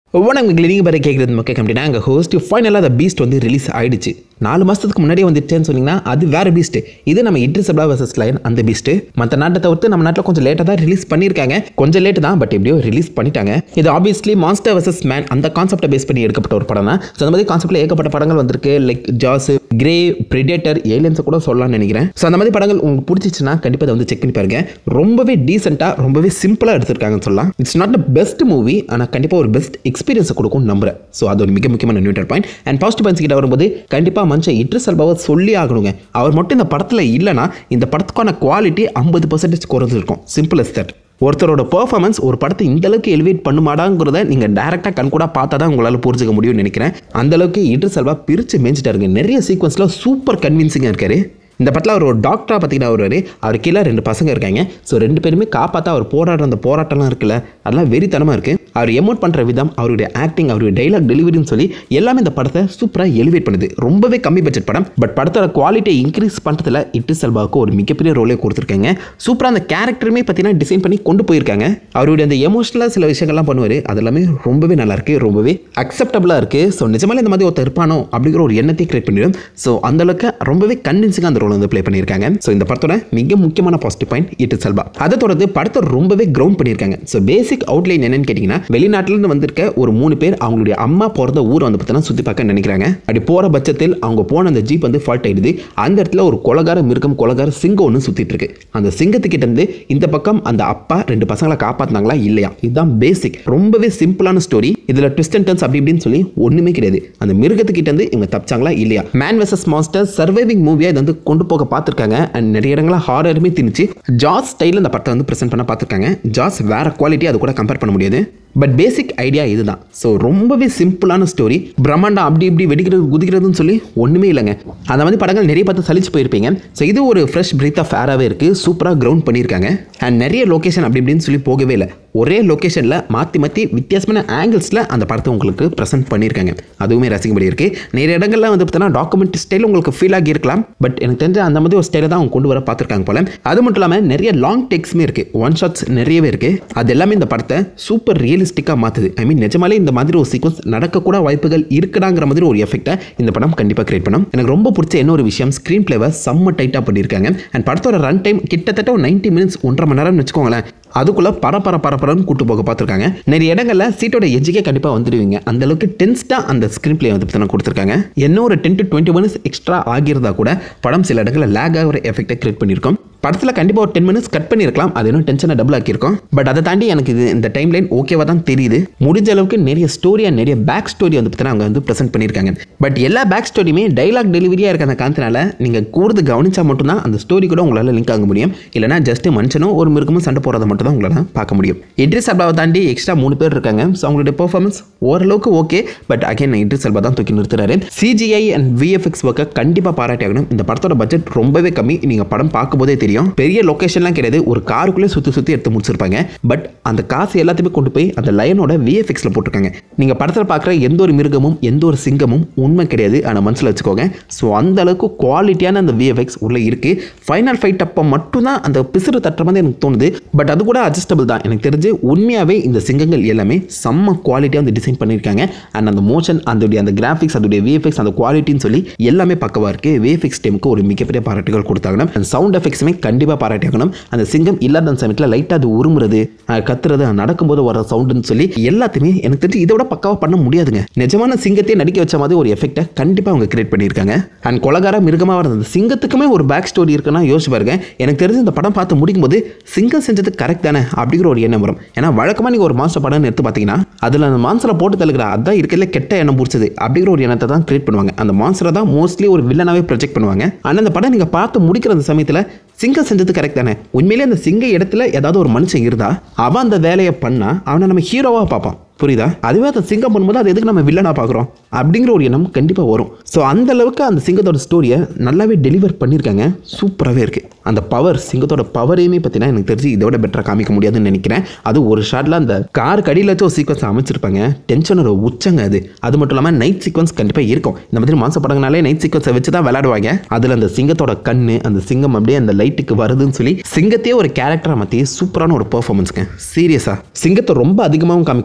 வணக்கம் நீங்கள் பேர் கேட்குறது மக்கள் அப்படின்னா எங்கள் ஹோஸ்ட் ஃபைனலாக அந்த பீஸ்ட் வந்து ரிலீஸ் ஆயிடுச்சு நாலு மாதத்துக்கு முன்னாடியே வந்துட்டேன்னு சொன்னீங்கன்னா அது வேறு பீஸ்ட் இது நம்ம இட்ரிஸ் அப்லா வர்சஸ் லயன் அந்த பீஸ்ட் மற்ற நாட்டை தவிர்த்து நம்ம நாட்டில் கொஞ்சம் லேட்டாக தான் ரிலீஸ் பண்ணியிருக்காங்க கொஞ்சம் லேட்டு தான் பட் எப்படியோ ரிலீஸ் பண்ணிட்டாங்க இது ஆப்வியஸ்லி மாஸ்டர் வர்சஸ் மேன் அந்த கான்செப்டை பேஸ் பண்ணி எடுக்கப்பட்ட ஒரு படம் தான் ஸோ அந்த மாதிரி கான்செப்ட்டில் ஏகப்பட்ட படங்கள் வந்திருக்கு லைக் ஜாஸ் கிரே பிரிடேட்டர் ஏலியன்ஸை கூட சொல்லலாம்னு நினைக்கிறேன் ஸோ அந்த மாதிரி படங்கள் உங்களுக்கு பிடிச்சிச்சுன்னா கண்டிப்பாக அதை வந்து செக் பண்ணி பாருங்க ரொம்பவே டீசெண்டாக ரொம்பவே சிம்பிளாக எடுத்திருக்காங்கன்னு சொல்லலாம் it's not the best movie ஆனால் கண்டிப்பாக ஒரு பெஸ்ட் எக்ஸ்பீரியன்ஸை கொடுக்கும் நம்புறேன் ஸோ அது ஒரு மிக முக்கியமான neutral point and positive points கிட்ட வரும்போது கண்டிப்பாக மனுஷன் இட்ரிஸ் அல்பாவை சொல்லி ஆகணுங்க அவர் மட்டும் இந்த படத்தில் இல்லைன்னா இந்த படத்துக்கான குவாலிட்டி ஐம்பது பர்சன்டேஜ் குறைஞ்சிருக்கும் சிம்பிள் எஸ் தட் ஒருத்தரோட பெர்ஃபார்மன்ஸ் ஒரு படத்தை இந்த அளவுக்கு எலிவேட் பண்ணுமாடாங்கிறத நீங்கள் டேரெக்டாக கண் கூட பார்த்தா தான் உங்களால் புரிஞ்சுக்க முடியும்னு நினைக்கிறேன் அந்த அளவுக்கு இட்ரிஸ் அல்வா பிரித்து மேய்ச்சிட்டாருங்க நிறைய சீக்வன்ஸில் சூப்பர் கன்வின்சிங்காக இருக்காரு இந்த படத்தில் அவர் ஒரு டாக்டராக பார்த்தீங்கன்னா வருவார் அவர் கீழே ரெண்டு பசங்க இருக்காங்க ஸோ ரெண்டு பேருமே காப்பாற்ற அவர் போராடுற அந்த போராட்டம்லாம் இருக்குல்ல அதெல்லாம் வெறித்தனமாக இருக்குது அவர் எமோட் பண்ணுற விதம் அவருடைய ஆக்டிங் அவருடைய டைலாக் டெலிவரின்னு சொல்லி எல்லாமே இந்த படத்தை சூப்பராக எலிவேட் பண்ணுது ரொம்பவே கம்மி பட்ஜெட் படம் பட் படத்தோட குவாலிட்டியை இன்க்ரீஸ் பண்ணுறதுல இட்டு செல்வாவுக்கு ஒரு மிகப்பெரிய ரோலே கொடுத்துருக்காங்க சூப்பராக அந்த கேரக்டருமே பார்த்தீங்கன்னா டிசைன் பண்ணி கொண்டு போயிருக்காங்க அவருடைய அந்த எமோஷனலாக சில விஷயங்கள்லாம் பண்ணுவார் அது எல்லாமே ரொம்பவே நல்லா இருக்கு ரொம்பவே அக்செப்டபுளாக இருக்குது ஸோ நிஜமாலே இந்த மாதிரி ஒருத்தர் இருப்பானோ அப்படிங்கிற ஒரு எண்ணத்தை கிரியேட் பண்ணிடும் ஸோ அந்த அளவுக்கு ரொம்பவே கன்வின்சிங்காக அந்த ரோல் வந்து ப்ளே பண்ணியிருக்காங்க ஸோ இந்த படத்தோட மிக முக்கியமான பாசிட்டிவ் பாயிண்ட் இட்டு செல்வா அதை தொடர்ந்து படத்தை ரொம்பவே கிரவுண்ட் பண்ணியிருக்காங்க ஸோ பேசிக் அவுட்லைன் என்னன்னு கேட்டிங்கன்னா வெளிநாட்டிலேருந்து வந்திருக்க ஒரு மூணு பேர் அவங்களுடைய அம்மா பிறந்த ஊரை வந்து பார்த்தீங்கன்னா சுற்றி பார்க்க நினைக்கிறாங்க அப்படி போகிற பட்சத்தில் அவங்க போன அந்த ஜீப் வந்து ஃபால்ட் ஆயிடுது அந்த இடத்துல ஒரு கொலகார மிருகம் கொலகார சிங்கம் ஒன்று சுற்றிட்டு இருக்கு அந்த சிங்கத்துக்கிட்ட இருந்து இந்த பக்கம் அந்த அப்பா ரெண்டு பசங்களை காப்பாற்றினாங்களா இல்லையா இதுதான் பேசிக் ரொம்பவே சிம்பிளான ஸ்டோரி இதில் ட்விஸ்ட் அண்ட் டர்ன்ஸ் அப்படி இப்படின்னு சொல்லி ஒன்றுமே கிடையாது அந்த மிருகத்துக்கிட்ட இருந்து இவங்க தப்பிச்சாங்களா இல்லையா மேன் வெசஸ் மாஸ்டர் சர்வைவிங் மூவியாக இது வந்து கொண்டு போக பார்த்துருக்காங்க அண்ட் நிறைய இடங்களில் ஹாரருமே திணிச்சு ஜாஸ் ஸ்டைலில் அந்த படத்தை வந்து ப்ரெசென்ட் பண்ண பார்த்துருக்காங்க ஜாஸ் வேற குவாலிட்டி அது கூட கம்பேர் பண்ண முடியாது பட் பேசிக் ஐடியா இதுதான் ஸோ ரொம்பவே சிம்பிளான ஸ்டோரி பிரம்மாண்டம் அப்படி இப்படி வெடிக்கிறது குதிக்கிறதுன்னு சொல்லி ஒன்றுமே இல்லைங்க அந்த மாதிரி படங்கள் நிறைய பார்த்து சலிச்சு போயிருப்பீங்க ஸோ இது ஒரு ஃப்ரெஷ் பிரீத் ஆஃப் ஏராகவே இருக்குது சூப்பராக கிரவுண்ட் பண்ணியிருக்காங்க அண்ட் நிறைய லொக்கேஷன் அப்படி இப்படின்னு சொல்லி போகவே இல்லை ஒரே லொக்கேஷனில் மாற்றி மாற்றி வித்தியாசமான ஆங்கிள்ஸில் அந்த படத்தை உங்களுக்கு ப்ரெசென்ட் பண்ணியிருக்காங்க அதுவுமே ரசிக்கும்படி இருக்குது நிறைய இடங்கள்ல வந்து பார்த்தீங்கன்னா டாக்குமெண்ட் ஸ்டைல் உங்களுக்கு ஃபீல் ஆகி இருக்கலாம் பட் எனக்கு தெரிஞ்ச அந்த மாதிரி ஒரு ஸ்டைலை தான் அவங்க கொண்டு வர பார்த்துருக்காங்க போல அது மட்டும் இல்லாமல் நிறைய லாங் டேக்ஸுமே இருக்குது ஒன் ஷாட்ஸ் நிறையவே இருக்குது அது எல்லாமே இந்த படத்தை சூப்பர் ரியலிஸ்டிக்காக மாற்றுது ஐ மீன் நிஜமாலே இந்த மாதிரி ஒரு சீக்வன்ஸ் நடக்கக்கூட வாய்ப்புகள் இருக்குடாங்கிற மாதிரி ஒரு எஃபெக்ட்டை இந்த படம் கண்டிப்பாக கிரியேட் பண்ணும் எனக்கு ரொம்ப பிடிச்ச என்ன ஒரு விஷயம் ஸ்க்ரீன் பிளேவை செம்ம டைட்டாக பண்ணியிருக்காங்க அண்ட் படத்தோட ரன் டைம் கிட்டத்தட்ட ஒரு நைன்ட்டி மினிட்ஸ் ஒன்றரை மணி நேரம்னு வச்சுக்கோங்களேன் அதுக்குள்ள பரபர பரபரன்னு கூட்டு போக பார்த்துருக்காங்க நிறைய இடங்கள்ல சீட்டோட எஜ்ஜிக்கே கண்டிப்பாக வந்துடுவீங்க அந்த அளவுக்கு டென்ஸ்டாக அந்த ஸ்க்ரீன் பிளே வந்து பார்த்தீங்கன்னா கொடுத்துருக்காங்க என்ன ஒரு ten to twenty minutes extra ஆகியிருந்தா கூட படம் சில இடங்களில் லேக் ஆகிற எஃபெக்டை கிரியேட் பண்ணியிருக்கோம் படத்தில் கண்டிப்பாக ஒரு டென் மினிட்ஸ் கட் பண்ணியிருக்கலாம் அது இன்னும் டென்ஷனை டபுள் ஆக்கியிருக்கோம் பட் அதை தாண்டி எனக்கு இது இந்த டைம் லைன் ஓகேவா தான் தெரியுது முடிஞ்ச அளவுக்கு நிறைய ஸ்டோரி அண்ட் நிறைய பேக் ஸ்டோரி வந்து பார்த்தீங்கன்னா அவங்க வந்து ப்ரெசென்ட் பண்ணியிருக்காங்க பட் எல்லா பேக் ஸ்டோரியுமே டைலாக் டெலிவரியாக இருக்க அந்த காரணத்தினால நீங்கள் கூடுது கவனிச்சா மட்டும்தான் அந்த ஸ்டோரி கூட உங்களால் லிங்க் ஆக முடியும் இல்லைனா ஜஸ்ட் மனுஷனும் ஒரு மிருகமும் சண்டை போகிறத மட்டும் தான் உங்களால் பார்க்க முடியும் இட்ரிஸ் அல்பாவை தாண்டி எக்ஸ்ட்ரா மூணு பேர் இருக்காங்க ஸோ அவங்களுடைய பெர்ஃபார்மன்ஸ் ஓரளவுக்கு okay but again Idris Elba தான் தூக்கி நிறுத்துறாரு சிஜிஐ அண்ட் விஎஃப்எக்ஸ் ஒர்க்கை கண்டிப்பாக பாராட்டி ஆகணும் இந்த படத்தோட பட்ஜெட் ரொம்பவே கம்மி நீங்கள் படம் பார்க்கும்போதே தெரியும் பெரிய லொக்கேஷன்லாம் கிடையாது ஒரு காருக்குள்ளே சுற்றி சுற்றி எடுத்து முடிச்சிருப்பாங்க பட் அந்த காசு எல்லாத்தையுமே கொண்டு போய் அந்த லயனோட விஎஃப்எக்ஸில் போட்டிருக்காங்க நீங்கள் படத்தில் பார்க்குற எந்த ஒரு மிருகமும் எந்த ஒரு சிங்கமும் உண்மை கிடையாது ஆனால் மனசில் வச்சுக்கோங்க ஸோ அந்த அளவுக்கு குவாலிட்டியான அந்த விஎஃப்எக்ஸ் உள்ளே இருக்குது ஃபைனல் ஃபைட் அப்போ மட்டும்தான் அந்த பிசுறு தட்டுற மாதிரி எனக்கு தோணுது பட் அது கூட அட்ஜஸ்டபிள் தான் எனக்கு தெரிஞ்சு உண்மையாகவே இந்த சிங்கங்கள் எல்லாமே செம்ம குவாலிட்டியாக வந்து டிசைன் பண்ணியிருக்காங்க அண்ட் அந்த மோஷன் அதோடைய அந்த கிராஃபிக்ஸ் அதோடைய விஎஃப்எக்ஸ் அந்த குவாலிட்டின்னு சொல்லி எல்லாமே பக்கவாக இருக்குது விஎஃப்எக்ஸ் டீமுக்கு ஒரு மிகப்பெரிய பாராட்டுகள் கொடுத்தாங்க அண்ட் சவுண்ட் எஃபெக்ட்ஸுமே கண்டிப்பாக பாராட்டியாகணும் அந்த சிங்கம் இல்லாத அந்த சமயத்தில் லைட்டாக அது உருமுறது அஹ் கத்துறது அது நடக்கும்போது வர சவுண்டுன்னு சொல்லி எல்லாத்தையுமே எனக்கு தெரிஞ்சு இதை விட பக்காவாக பண்ண முடியாதுங்க நிஜமான சிங்கத்தையே நடிக்க வச்ச மாதிரி ஒரு எஃபெக்ட்டை கண்டிப்பாக அவங்க கிரியேட் பண்ணியிருக்காங்க அண்ட் கொலகார மிருகமாக இருந்தது சிங்கத்துக்குமே ஒரு பேக் ஸ்டோரி இருக்குன்னா யோசிச்சு பாருங்க எனக்கு தெரிஞ்சு இந்த படம் பார்த்து முடிக்கும் போது சிங்கம் செஞ்சது கரெக்ட் தானே அப்படிங்கிற ஒரு எண்ணம் வரும் ஏன்னா வழக்கமாக நீங்கள் ஒரு மாஸ்டர் படம் எடுத்து பார்த்தீங்கன்னா அதில் அந்த மான்சரை போட்டு தள்ளுகிற அதான் இருக்கிறதுல கெட்ட எண்ணம் பிடிச்சது அப்படிங்கிற ஒரு எண்ணத்தை தான் கிரியேட் பண்ணுவாங்க அந்த மான்சரை தான் மோஸ்ட்லி ஒரு வில்லனாவே ப்ரொஜெக்ட் பண்ணுவாங்க ஆனால் அந்த படம் நீங்கள் பார்த்து முடிக்கிற அந்த சமயத்தில் சிங்கம் செஞ்சது கரெக்ட் தானே உண்மையிலே அந்த சிங்க இடத்துல ஏதாவது ஒரு மனுஷன் இருந்தா அவன் அந்த வேலையை பண்ணா அவனை நம்ம ஹீரோவாக பார்ப்பான் புரியுதா அதுவே அந்த சிங்கம் பண்ணும்போது அது எதுக்கு நம்ம வில்லனாக பார்க்குறோம் அப்படிங்கிற ஒரு எண்ணம் கண்டிப்பாக வரும் ஸோ அந்த அளவுக்கு அந்த சிங்கத்தோட ஸ்டோரியை நல்லாவே டெலிவர் பண்ணியிருக்காங்க சூப்பராகவே இருக்குது அந்த பவர் சிங்கத்தோட பவரையுமே பார்த்தீங்கன்னா எனக்கு தெரிஞ்சு இதோட பெட்டராக காமிக்க முடியாதுன்னு நினைக்கிறேன் அது ஒரு ஷாட்டில் அந்த கார் கடியில் வச்சு ஒரு சீக்வன்ஸ் அமைச்சிருப்பாங்க டென்ஷனோட உச்சங்க அது அது மட்டும் இல்லாமல் நைட் சீக்வன்ஸ் கண்டிப்பாக இருக்கும் இந்த மாதிரி மாச படங்கனாலே நைட் சீக்வன்ஸை வச்சு தான் விளையாடுவாங்க அதில் அந்த சிங்கத்தோட கண்ணு அந்த சிங்கம் அப்படியே அந்த லைட்டுக்கு வருதுன்னு சொல்லி சிங்கத்தையே ஒரு கேரக்டராக மாற்றி சூப்பரான ஒரு பெர்ஃபார்மன்ஸ்ங்க சீரியஸாக சிங்கத்தை ரொம்ப அதிகமாகவும் காமிக்கல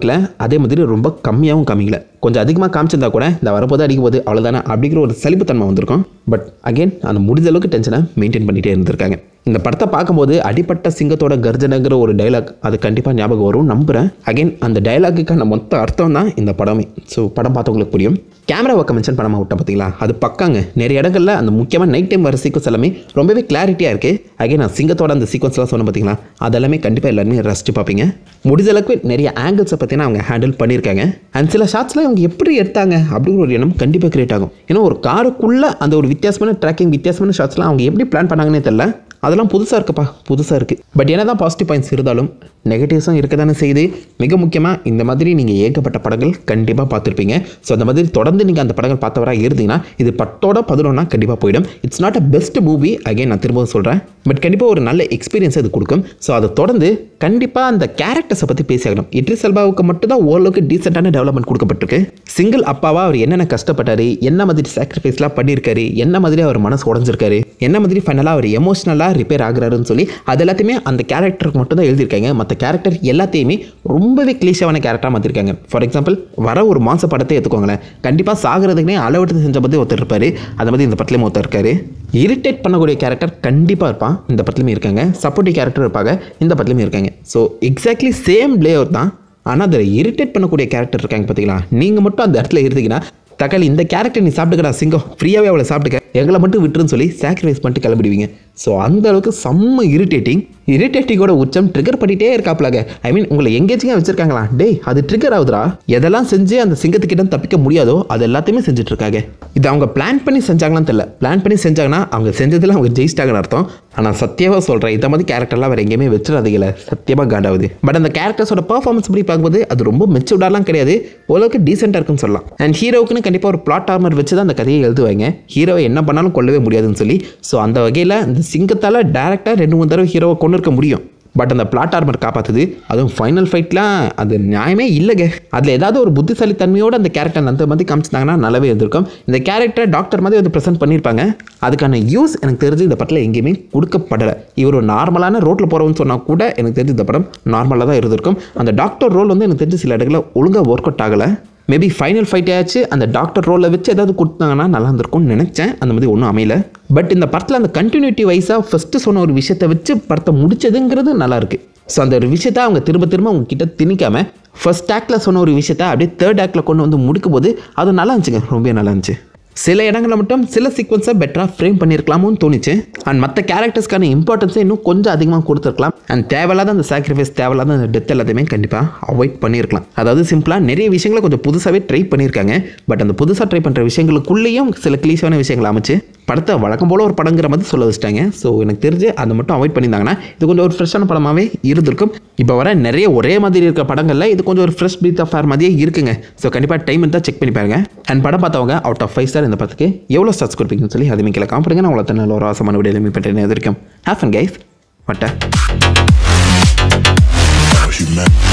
அதே மாதிரி ரொம்ப கம்மியாகவும் காமிக்கல கொஞ்சம் அதிகமாக காமிச்சிருந்தா கூட இந்த வரப்போது அடிக்க போது அவ்வளோதானே அப்படிங்கிற ஒரு சலிப்புத்தன்மை வந்திருக்கும் பட் அகைன் அந்த முடிஞ்ச அளவுக்கு டென்ஷனை மெயின்டைன் பண்ணிகிட்டே இருந்திருக்காங்க இந்த படத்தை பார்க்கும்போது அடிப்பட்ட சிங்கத்தோட கர்ஜனைங்கிற ஒரு டைலாக் அது கண்டிப்பாக ஞாபகம் வரும் நம்புகிறேன் அகைன் அந்த டைலாக்குக்கான மொத்த அர்த்தம் தான் இந்த படமே ஸோ படம் பார்த்தவங்களுக்கு புரியும் கேமரா ஒர்க்கை மென்ஷன் பண்ணாமல் விட்டேன் பார்த்தீங்களா அது பக்காங்க நிறைய இடங்களில் அந்த முக்கியமாக நைட் டைம் வர சீக்வன்ஸ் எல்லாமே ரொம்பவே கிளாரிட்டியாக இருக்குது அகைன் நான் சிங்கத்தோட அந்த சீக்வன்ஸ்லாம் சொன்னேன் பார்த்தீங்களா அதெல்லாமே கண்டிப்பாக எல்லாருமே ரசிச்சு பார்ப்பீங்க முடிஞ்ச அளவுக்கு நிறைய ஆங்கிள்ஸை பற்றினா அவங்க ஹேண்டில் பண்ணியிருக்காங்க அண்ட் சில ஷாட்ஸில் அவங்க எப்படி எடுத்தாங்க அப்படிங்கிற ஒரு எண்ணம் கண்டிப்பாக கிரியேட் ஆகும் ஏன்னா ஒரு காருக்குள்ளே அந்த ஒரு வித்தியாசமான ட்ராக்கிங் வித்தியாசமான ஷாட்ஸ்லாம் அவங்க எப்படி பிளான் பண்ணாங்கன்னே தெரில அதெல்லாம் புதுசாக இருக்குப்பா புதுசாக இருக்குது பட் என்ன தான் பாசிட்டிவ் பாயிண்ட்ஸ் இருந்தாலும் நெகட்டிவ்ஸும் இருக்க தானே செய்யுது மிக முக்கியமாக இந்த மாதிரி நீங்கள் ஏகப்பட்ட படங்கள் கண்டிப்பாக பார்த்துருப்பீங்க ஸோ அந்த மாதிரி தொடர்ந்து நீங்கள் அந்த படங்கள் பார்த்தவராக இருந்தீங்கன்னா இது பத்தோட பதினொன்னா கண்டிப்பாக போயிடும் it's not a best movie again நான் திரும்பவும் சொல்கிறேன் பட் கண்டிப்பாக ஒரு நல்ல எக்ஸ்பீரியன்ஸ் அது கொடுக்கும் ஸோ அதை தொடர்ந்து கண்டிப்பாக அந்த கேரக்டர்ஸை பற்றி பேசியாகணும் இட்ரி செல்வாவுக்கு மட்டும் தான் ஓரளவுக்கு டீசெண்டான டெவலப்மெண்ட் கொடுக்கப்பட்டிருக்கு சிங்கிள் அப்பாவா அவர் என்னென்ன கஷ்டப்பட்டாரு என்ன மாதிரி சாக்ரிஃபைஸ்லாம் பண்ணியிருக்காரு என்ன மாதிரி அவர் மனசு உடஞ்சிருக்காரு என்ன மாதிரி ஃபைனலாக அவர் எமோஷனலாக ரிப்பேர் ஆகுறாருன்னு சொல்லி அது எல்லாத்தையுமே அந்த கேரக்டருக்கு மட்டும் தான் எழுதியிருக்காங்க மற்ற கேரக்டர் எல்லாத்தையுமே ரொம்பவே கிளீஷான கேரக்டராக மாற்றிருக்காங்க ஃபார் எக்ஸாம்பிள் வர ஒரு மாச படத்தை எடுத்துக்கோங்களேன் கண்டிப்பாக சாகிறதுக்குனே அளவெடுத்து செஞ்ச பற்றி ஒருத்தர் இருப்பார் அந்த மாதிரி இந்த படத்துலேயும் ஒருத்தர் இருக்காரு இரிட்டேட் பண்ணக்கூடிய கேரக்டர் கண்டிப்பாக இருப்பான் இந்த படத்துலையுமே இருக்காங்க சப்போர்ட்டிவ் கேரக்டர் இருப்பாங்க இந்த படத்துலையுமே இருக்காங்க ஸோ எக்ஸாக்ட்லி சேம் லேஅவுட் தான் ஆனால் அதில் இரிட்டேட் பண்ணக்கூடிய கேரக்டர் இருக்காங்க பார்த்தீங்களா நீங்கள் மட்டும் அந்த இடத்துல இருந்தீங்கன்னா தக்காளி இந்த கேரக்டர் நீ சாப்பிட்டுக்கடா சிங்கம் ஃப்ரீயாகவே அவளை சாப்பிட்டுக்க எங்களை மட்டும் விட்டுருன்னு சொல்லி சாக்ரிஃபைஸ் பண்ணிட்டு கிளம்பிடுவீங்க ஸோ அந்த அளவுக்கு செம்ம இரிட்டேட்டிங் இரிட்டேட்டிங்கோட உச்சம் ட்ரிகர் பண்ணிட்டே இருக்காப்லாக ஐ மீன் உங்களை எங்கேஜிங்காக வச்சிருக்காங்களா டேய் அது ட்ரிகர் ஆகுதுடா எதெல்லாம் செஞ்சு அந்த சிங்கத்துக்கிட்ட தப்பிக்க முடியாதோ அது எல்லாத்தையுமே செஞ்சுட்டு இருக்காங்க இது அவங்க பிளான் பண்ணி செஞ்சாங்களான்னு தெரியல பிளான் பண்ணி செஞ்சாங்கன்னா அவங்க செஞ்சதில் அவங்க ஜெயிச்சிட்டாங்கன்னு அர்த்தம் ஆனால் சத்தியமாக சொல்கிறேன் இந்த மாதிரி கேரக்டர்லாம் வேறு எங்கேயுமே வச்சிடாதீங்கள சத்தியமாக காண்டாகுது பட் அந்த கேரக்டர்ஸோட பர்ஃபார்மன்ஸ் படி பார்க்கும்போது அது ரொம்ப மெச்சூர்டாலாம் கிடையாது ஓரளவுக்கு டீசெண்டாக இருக்குன்னு சொல்லலாம் அண்ட் ஹீரோவுக்குன்னு கண்டிப்பாக ஒரு பிளாட் ஆர்மர் வச்சு தான் அந்த கதையை எழுதுவாங்க ஹீரோவை என்ன பண்ணாலும் கொல்லவே முடியாதுன்னு சொல்லி ஸோ அந்த வகையில் இந்த சிங்கத்தால் டேரெக்டாக ரெண்டு மூணு தடவை ஹீரோவை கொண்டு இருக்க முடியும் பட் அந்த பிளாட் ஆர்மர் காப்பாற்றுது அதுவும் ஃபைனல் ஃபைட்லாம் அது நியாயமே இல்லைங்க அதில் ஏதாவது ஒரு புத்திசாலித்தன்மையோடு அந்த கேரக்டர் அந்த மாதிரி காமிச்சிட்டாங்கன்னா நல்லாவே இருந்திருக்கும் இந்த கேரக்டர் டாக்டர் மாதிரி வந்து ப்ரெசென்ட் பண்ணியிருப்பாங்க அதுக்கான யூஸ் எனக்கு தெரிஞ்சு இந்த படத்தில் எங்கேயுமே கொடுக்கப்படலை இவர் ஒரு நார்மலான ரோட்டில் போகிறவன்னு சொன்னால் கூட எனக்கு தெரிஞ்சு இந்த படம் நார்மலாக தான் இருந்திருக்கும் அந்த டாக்டர் ரோல் வந்து எனக்கு தெரிஞ்சு சில இடங்களில் ஒழுங்காக ஒர்க் அவுட் ஆகலை மேபி ஃபைனல் ஃபைட் ஆச்சு அந்த டாக்டர் ரோலை வச்சு ஏதாவது கொடுத்தாங்கன்னா நல்லா இருந்திருக்கும்னு நினச்சேன் அந்த மாதிரி ஒன்றும் அமையல பட் இந்த படத்தில் அந்த கண்டினியூட்டி வைஸாக ஃபஸ்ட்டு சொன்ன ஒரு விஷயத்தை வச்சு படத்தை முடிச்சதுங்கிறது நல்லா இருக்கு ஸோ அந்த ஒரு விஷயத்த அவங்க திரும்ப திரும்ப அவங்க கிட்ட திணிக்காம ஃபர்ஸ்ட் ஆக்டில் சொன்ன ஒரு விஷயத்த அப்படியே தேர்ட் ஆக்டில் கொண்டு வந்து முடிக்கும் போது அது நல்லா இருந்துச்சுங்க ரொம்ப நல்லா இருந்துச்சு சில இடங்களில் மட்டும் சில சீக்வன்ஸை பெட்டராக ஃப்ரேம் பண்ணியிருக்கலாமோன்னு தோணுச்சு அண்ட் மற்ற கேரக்டர்ஸ்க்கான இம்பார்ட்டன்ஸை இன்னும் கொஞ்சம் அதிகமாக கொடுத்துருக்கலாம் அண்ட் தேவையில்லாத அந்த சாக்ரிஃபைஸ் தேவையில்லாத அந்த டெத் எல்லாத்தையுமே கண்டிப்பாக அவாய்ட் பண்ணியிருக்கலாம் அதாவது சிம்பிளாக நிறைய விஷயங்களை கொஞ்சம் புதுசாகவே ட்ரை பண்ணியிருக்காங்க பட் அந்த புதுசாக ட்ரை பண்ணுற விஷயங்களுக்குள்ளேயும் சில கிளீஷான விஷயங்களை அமைச்சு படத்தை வழக்கம் போல் ஒரு படங்கிற மாதிரி சொல்ல வச்சிட்டாங்க ஸோ எனக்கு தெரிஞ்சு அதை மட்டும் அவாய்ட் பண்ணியிருந்தாங்கன்னா இது கொஞ்சம் ஒரு ஃப்ரெஷ்ஷான படமாகவே இருந்திருக்கும் இப்போ வர நிறைய ஒரே மாதிரி இருக்க படங்களில் இது கொஞ்சம் ஒரு ஃப்ரெஷ் பிரீத் ஆஃப் ஃபேர் மாதிரியே இருக்குங்க ஸோ கண்டிப்பாக டைம் இருந்தால் செக் பண்ணி பாருங்க அண்ட் படம் பார்த்தவங்க அவுட் ஆஃப் ஃபைவ் ஸ்டார் இந்த படத்துக்கு எவ்வளோ ஸ்டார்ஸ் கொடுப்பீங்கன்னு சொல்லி அதுமே கீழே காமிடுங்க நான் உங்களை நல்ல ஒரு ஆசமான வீடியோ மீட் பண்ணுறேன் இது வரைக்கும் ஹேஃப் அண்ட் கைஸ் வட்ட She meant